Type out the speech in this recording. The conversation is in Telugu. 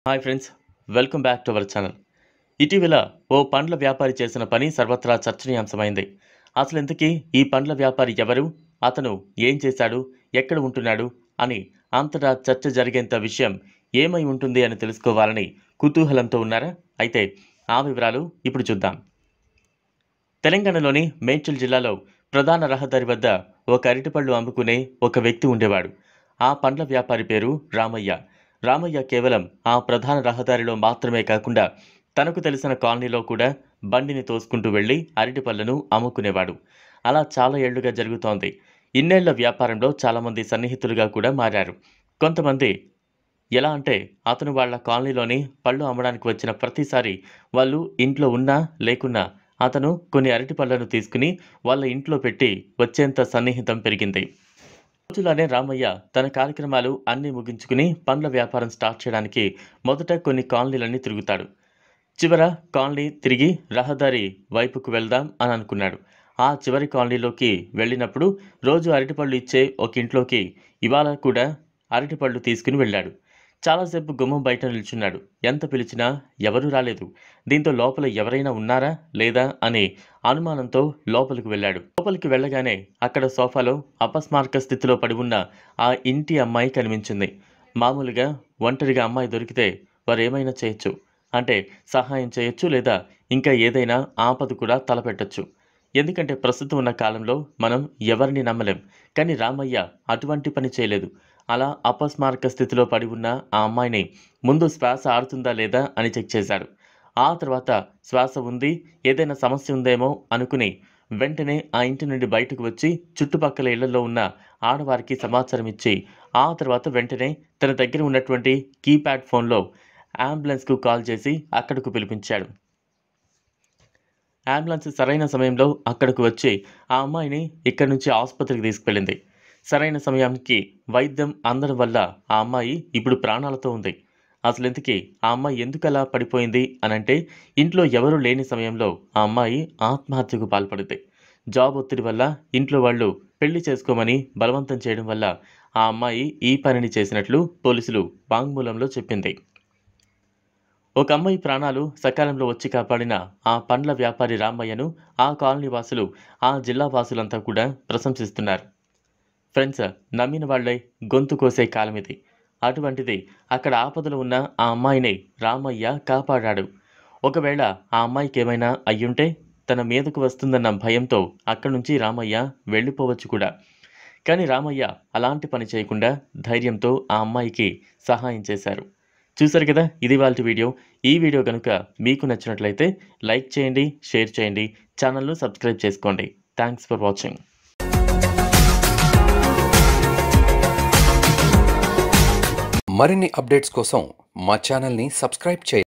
hi friends welcome back to our channel ఇటీవల ఓ పండ్ల వ్యాపారి చేసిన పని సర్వత్రా చర్చనీయాంశమైంది అసలు ఇంతకీ ఈ పండ్ల వ్యాపారి ఎవరు అతను ఏం చేశాడు ఎక్కడ ఉంటున్నాడు అని అంతటా చర్చ జరిగేంత విషయం ఏమై ఉంటుంది అని తెలుసుకోవాలని కుతూహలంతో ఉన్నారా అయితే ఆ వివరాలు ఇప్పుడు చూద్దాం తెలంగాణలోని మేడ్చల్ జిల్లాలో ప్రధాన రహదారి వద్ద ఒక అరటిపళ్ళు అమ్ముకునే ఒక వ్యక్తి ఉండేవాడు ఆ పండ్ల వ్యాపారి పేరు రామయ్య రామయ్య కేవలం ఆ ప్రధాన రహదారిలో మాత్రమే కాకుండా తనకు తెలిసిన కాలనీలో కూడా బండిని తోసుకుంటూ వెళ్ళి అరటి పళ్ళను అమ్ముకునేవాడు అలా చాలా ఏళ్లుగా జరుగుతోంది ఇన్నేళ్ల వ్యాపారంలో చాలామంది సన్నిహితులుగా కూడా మారారు కొంతమంది ఎలా అంటే అతను వాళ్ళ కాలనీలోని పళ్ళు అమ్మడానికి వచ్చిన ప్రతిసారి వాళ్ళు ఇంట్లో ఉన్నా లేకున్నా అతను కొన్ని అరటి పళ్ళను తీసుకుని వాళ్ళ ఇంట్లో పెట్టి వచ్చేంత సన్నిహితం పెరిగింది రోజులానే రామయ్య తన కార్యక్రమాలు అన్నీ ముగించుకుని పండ్ల వ్యాపారం స్టార్ట్ చేయడానికి మొదట కొన్ని కాలనీలన్నీ తిరుగుతాడు చివర కాలనీ తిరిగి రహదారి వైపుకు వెళ్దాం అని అనుకున్నాడు ఆ చివరి కాలనీలోకి వెళ్ళినప్పుడు రోజు అరటిపళ్ళు ఇచ్చే ఒక ఇంట్లోకి ఇవాళ కూడా అరటిపళ్ళు తీసుకుని వెళ్ళాడు చాలాసేపు గుమ్మం బయట నిల్చున్నాడు ఎంత పిలిచినా ఎవరూ రాలేదు దీంతో లోపల ఎవరైనా ఉన్నారా లేదా అనే అనుమానంతో లోపలికి వెళ్ళాడు లోపలికి వెళ్ళగానే అక్కడ సోఫాలో అపస్మారక స్థితిలో పడి ఉన్న ఆ ఇంటి అమ్మాయి కనిపించింది మామూలుగా ఒంటరిగా అమ్మాయి దొరికితే వారు ఏమైనా చేయొచ్చు అంటే సహాయం చేయొచ్చు లేదా ఇంకా ఏదైనా ఆపద కూడా తలపెట్టొచ్చు ఎందుకంటే ప్రస్తుతం ఉన్న కాలంలో మనం ఎవరిని నమ్మలేం కానీ రామయ్య అటువంటి పని చేయలేదు అలా అపస్మారక స్థితిలో పడి ఉన్న ఆ అమ్మాయిని ముందు శ్వాస ఆడుతుందా లేదా అని చెక్ చేశాడు ఆ తర్వాత శ్వాస ఉంది ఏదైనా సమస్య ఉందేమో అనుకుని వెంటనే ఆ ఇంటి నుండి బయటకు వచ్చి చుట్టుపక్కల ఇళ్లలో ఉన్న ఆడవారికి సమాచారం ఇచ్చి ఆ తర్వాత వెంటనే తన దగ్గర ఉన్నటువంటి కీప్యాడ్ ఫోన్లో అంబులెన్స్కు కాల్ చేసి అక్కడకు పిలిపించాడు అంబులెన్స్ సరైన సమయంలో అక్కడకు వచ్చి ఆ అమ్మాయిని ఇక్కడి నుంచి ఆసుపత్రికి తీసుకువెళ్ళింది సరైన సమయానికి వైద్యం అందడం వల్ల ఆ అమ్మాయి ఇప్పుడు ప్రాణాలతో ఉంది అసలు ఇంతకీ ఆ అమ్మాయి ఎందుకు అలా పడిపోయింది అని అంటే ఇంట్లో ఎవరూ లేని సమయంలో ఆ అమ్మాయి ఆత్మహత్యకు పాల్పడింది జాబ్ ఒత్తిడి వల్ల ఇంట్లో వాళ్ళు పెళ్లి చేసుకోమని బలవంతం చేయడం వల్ల ఆ అమ్మాయి ఈ పనిని చేసినట్లు పోలీసులు వాంగ్మూలంలో చెప్పింది ఒక అమ్మాయి ప్రాణాలు సకాలంలో వచ్చి కాపాడిన ఆ పండ్ల వ్యాపారి రామయ్యను ఆ కాలనీ వాసులు ఆ జిల్లా వాసులంతా కూడా ప్రశంసిస్తున్నారు ఫ్రెండ్స్ నమ్మిన వాళ్లే గొంతు కోసే కాలం ఇది అటువంటిది అక్కడ ఆపదలో ఉన్న ఆ అమ్మాయిని రామయ్య కాపాడాడు ఒకవేళ ఆ అమ్మాయికి ఏమైనా అయ్యుంటే తన మీదకు వస్తుందన్న భయంతో అక్కడి నుంచి రామయ్య వెళ్ళిపోవచ్చు కూడా కానీ రామయ్య అలాంటి పని చేయకుండా ధైర్యంతో ఆ అమ్మాయికి సహాయం చేశారు చూసారు కదా ఇది వాళ్ళ వీడియో ఈ వీడియో కనుక మీకు నచ్చినట్లయితే లైక్ చేయండి షేర్ చేయండి ఛానల్ను సబ్స్క్రైబ్ చేసుకోండి థ్యాంక్స్ ఫర్ వాచింగ్ మరిన్ని అప్డేట్స్ కోసం మా ఛానల్ని సబ్స్క్రైబ్ చేయండి